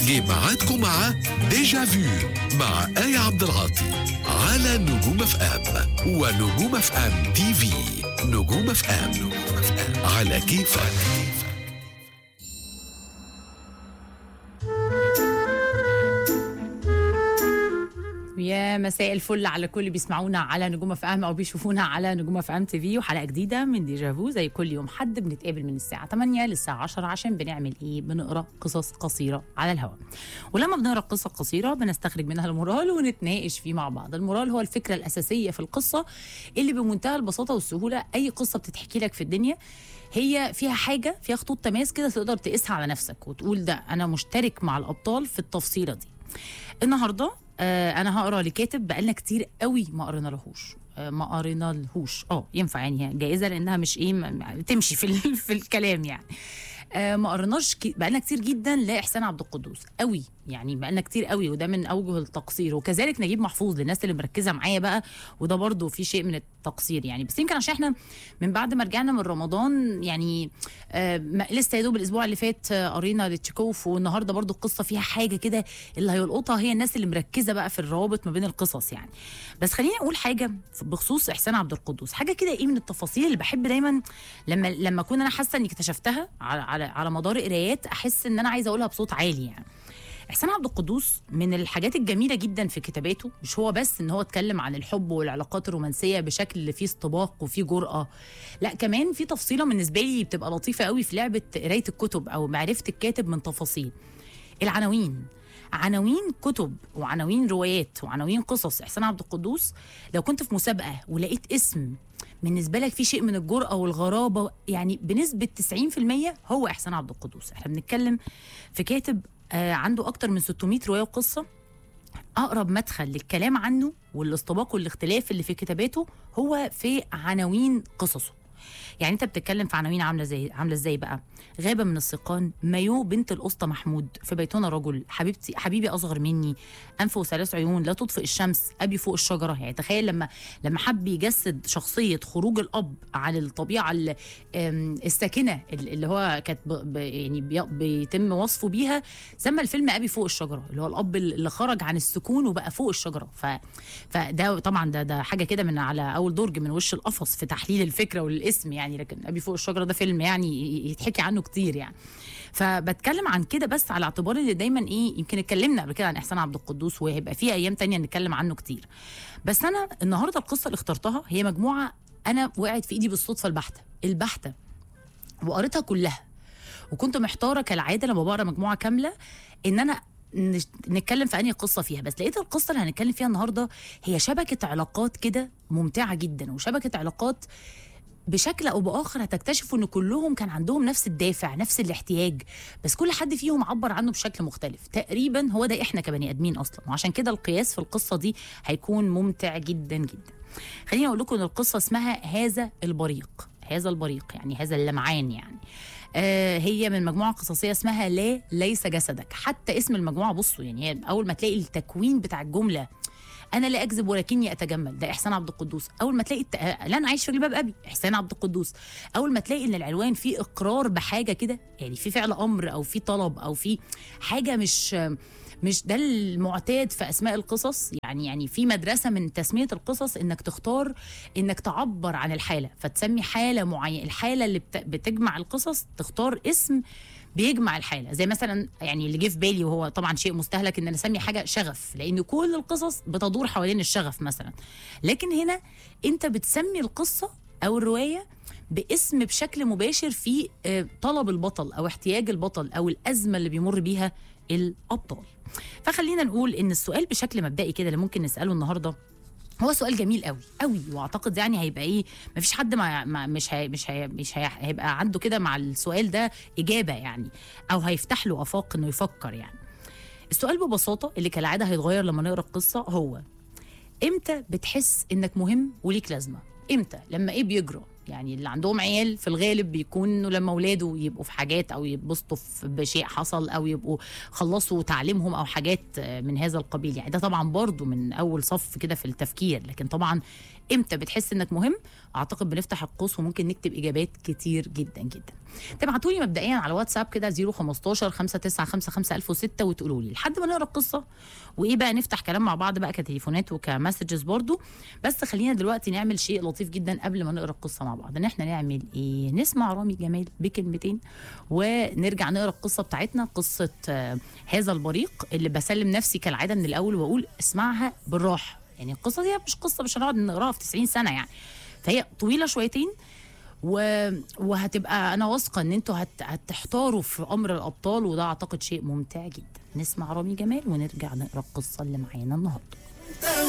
جه ميعادكم مع ديجا فيو مع آية عبد العاطي على نجوم اف ام ونجوم اف ام تي في نجوم اف ام على كيفك يا مساء الفل على كل اللي بيسمعونا على نجوم اف ام او بيشوفونا على نجوم اف ام تي في وحلقه جديده من ديجافو زي كل يوم حد بنتقابل من الساعه 8 للساعه 10 عشان بنعمل ايه بنقرا قصص قصيره على الهواء ولما بنقرا قصه قصيره بنستخرج منها المورال ونتناقش فيه مع بعض المورال هو الفكره الاساسيه في القصه اللي بمنتهى البساطه والسهوله اي قصه بتتحكي لك في الدنيا هي فيها حاجه فيها خطوط تماس كده تقدر تقيسها على نفسك وتقول ده انا مشترك مع الابطال في التفصيله دي النهارده آه انا هقرا لكاتب بقالنا كتير قوي ما قرينا لهوش آه ما قرينا لهوش اه ينفع يعني هي جائزه لانها مش ايه م- تمشي في ال- في الكلام يعني آه ما قريناش ك- بقالنا كتير جدا لاحسان عبد القدوس قوي يعني بقالنا كتير قوي وده من اوجه التقصير وكذلك نجيب محفوظ للناس اللي مركزه معايا بقى وده برضو في شيء من التقصير يعني بس يمكن عشان احنا من بعد ما رجعنا من رمضان يعني آه ما- لسه يا دوب الاسبوع اللي فات آه، قرينا لتشيكوف والنهارده برضو القصه فيها حاجه كده اللي هيلقطها هي الناس اللي مركزه بقى في الروابط ما بين القصص يعني بس خليني اقول حاجه بخصوص احسان عبد القدوس حاجه كده ايه من التفاصيل اللي بحب دايما لما لما اكون انا حاسه اني اكتشفتها على على على مدار قرايات احس ان انا عايزه اقولها بصوت عالي يعني احسان عبد القدوس من الحاجات الجميله جدا في كتاباته مش هو بس ان هو اتكلم عن الحب والعلاقات الرومانسيه بشكل فيه استباق وفيه جرأه لا كمان في تفصيله بالنسبه لي بتبقى لطيفه قوي في لعبه قرايه الكتب او معرفه الكاتب من تفاصيل العناوين عناوين كتب وعناوين روايات وعناوين قصص احسان عبد القدوس لو كنت في مسابقه ولقيت اسم بالنسبه لك في شيء من الجرأه والغرابه يعني بنسبه 90% هو احسان عبد القدوس احنا بنتكلم في كاتب آه عنده اكتر من 600 روايه وقصه اقرب مدخل للكلام عنه والاستباق والاختلاف اللي في كتاباته هو في عناوين قصصه يعني انت بتتكلم في عناوين عامله زي عامله ازاي بقى غابه من السقان مايو بنت الاسطى محمود في بيتنا رجل حبيبتي حبيبي اصغر مني انف وثلاث عيون لا تطفئ الشمس ابي فوق الشجره يعني تخيل لما لما حب يجسد شخصيه خروج الاب على الطبيعه ال- ام، الساكنه اللي هو كانت ب- ب- يعني بي- بيتم وصفه بيها سمى الفيلم ابي فوق الشجره اللي هو الاب اللي خرج عن السكون وبقى فوق الشجره ف فده طبعا ده ده حاجه كده من على اول درج من وش القفص في تحليل الفكره والاسم يعني لكن ابي فوق الشجره ده فيلم يعني يتحكي عنه كتير يعني فبتكلم عن كده بس على اعتبار ان دايما ايه يمكن اتكلمنا قبل كده عن احسان عبد القدوس وهيبقى في ايام تانية نتكلم عنه كتير بس انا النهارده القصه اللي اخترتها هي مجموعه انا وقعت في ايدي بالصدفه البحته البحته وقريتها كلها وكنت محتاره كالعاده لما بقرا مجموعه كامله ان انا نش- نتكلم في انهي قصه فيها بس لقيت القصه اللي هنتكلم فيها النهارده هي شبكه علاقات كده ممتعه جدا وشبكه علاقات بشكل او باخر هتكتشفوا ان كلهم كان عندهم نفس الدافع نفس الاحتياج بس كل حد فيهم عبر عنه بشكل مختلف تقريبا هو ده احنا كبني ادمين اصلا وعشان كده القياس في القصه دي هيكون ممتع جدا جدا خليني اقول لكم ان القصه اسمها هذا البريق هذا البريق يعني هذا اللمعان يعني آه هي من مجموعه قصصيه اسمها لا ليس جسدك حتى اسم المجموعه بصوا يعني هي اول ما تلاقي التكوين بتاع الجمله انا لا اكذب ولكني اتجمل ده احسان عبد القدوس اول ما تلاقي الت... لا انا عايش في جلباب ابي احسان عبد القدوس اول ما تلاقي ان العنوان فيه اقرار بحاجه كده يعني في فعل امر او في طلب او في حاجه مش مش ده المعتاد في اسماء القصص يعني يعني في مدرسه من تسميه القصص انك تختار انك تعبر عن الحاله فتسمي حاله معينه الحاله اللي بت... بتجمع القصص تختار اسم بيجمع الحاله زي مثلا يعني اللي جه في بالي وهو طبعا شيء مستهلك ان انا اسمي حاجه شغف لان كل القصص بتدور حوالين الشغف مثلا لكن هنا انت بتسمي القصه او الروايه باسم بشكل مباشر في آه، طلب البطل او احتياج البطل او الازمه اللي بيمر بيها الابطال فخلينا نقول ان السؤال بشكل مبدئي كده اللي ممكن نساله النهارده هو سؤال جميل قوي قوي واعتقد يعني هيبقى ايه مفيش حد ما ما- مش هي مش هي مش هي هيبقى عنده كده مع السؤال ده اجابه يعني او هيفتح له افاق انه يفكر يعني السؤال ببساطه اللي كالعاده هيتغير لما نقرا القصه هو امتى بتحس انك مهم وليك لازمه امتى لما ايه بيجرى يعني اللي عندهم عيال في الغالب بيكونوا لما اولاده يبقوا في حاجات او يتبسطوا في- بشيء حصل او يبقوا خلصوا تعليمهم او حاجات آه، من هذا القبيل يعني ده طبعا برضو من اول صف كده في التفكير لكن طبعا امتى بتحس انك مهم اعتقد بنفتح القوس وممكن نكتب اجابات كتير جدا جدا تبعتوا لي مبدئيا على واتساب كده 015 5955006 وتقولوا لي لحد ما نقرا القصه وايه بقى نفتح كلام مع بعض بقى كتليفونات وكمسجز برضو بس خلينا دلوقتي نعمل شيء لطيف جدا قبل ما نقرا القصه مع بعض ان احنا نعمل ايه نسمع رامي جمال بكلمتين ونرجع نقرا القصه بتاعتنا قصه آه، هذا البريق اللي بسلم نفسي كالعاده من الاول واقول اسمعها بالراحه يعني القصه دي مش قصه مش هنقعد نقراها في 90 سنه يعني فهي طويله شويتين و... وهتبقى انا واثقه ان انتوا هت... هتحتاروا في امر الابطال وده اعتقد شيء ممتع جدا نسمع رامي جمال ونرجع نقرا القصه اللي معانا النهارده